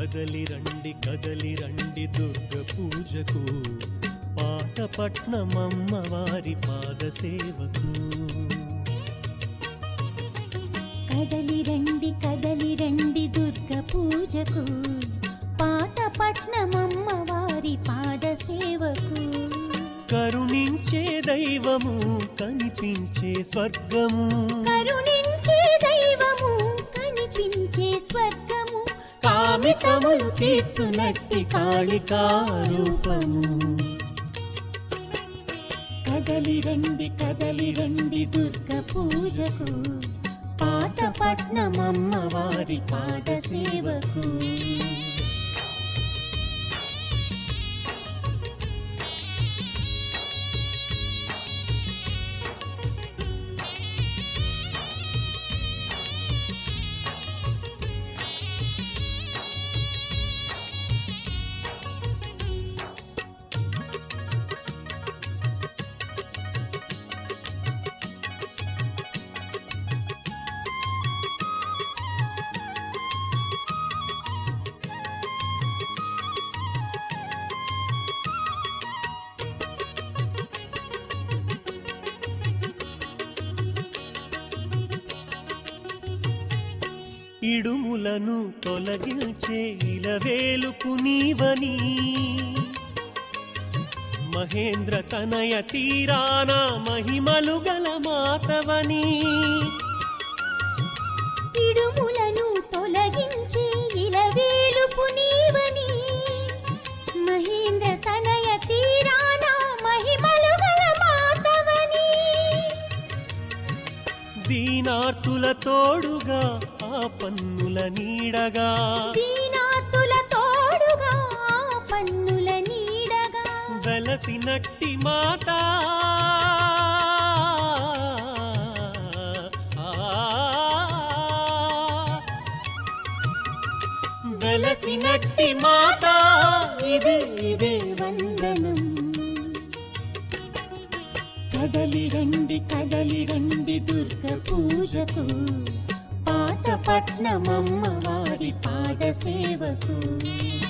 కదలి రండి కదలి రండి దుర్గ పూజకు పాతపట్నమమ్మ వారి పాద సేవకు కదలి రండి కదలి రండి దుర్గ పూజకు పాత పట్నమమ్మ వారి పాద సేవకు కరుణించే దైవము కనిపించే స్వర్గము కరుణించే దైవము కనిపించే స్వర్గము కామితములు తీర్చునట్టి కాళికారూపము కదలి రండి కదలి రండి దుర్గ పూజకు పాత పట్నమమ్మ వారి పాద సేవకు ఇడుములను తొలగించే ఇలవేలుపు నీవని మహేంద్ర తనయ తీరాన మహిమలు గల మాతవని ఇడుములను తొలగించే ఇలవేలుపు నీవని మహేంద్ర తనయ తీరాన మహిమలు గల మాతవని దీనార్తుల తోడుగా ఆ పన్నుల నీడగా దీనాతుల తోడుగా పన్నుల నీడగా వెలసినట్టి మాత వెలసినట్టి మాత ఇది ఇదే వందనం కదలి రండి కదలి రండి దుర్గ పూజకు పాత పట్నమమ్మ వారి పాద సేవకు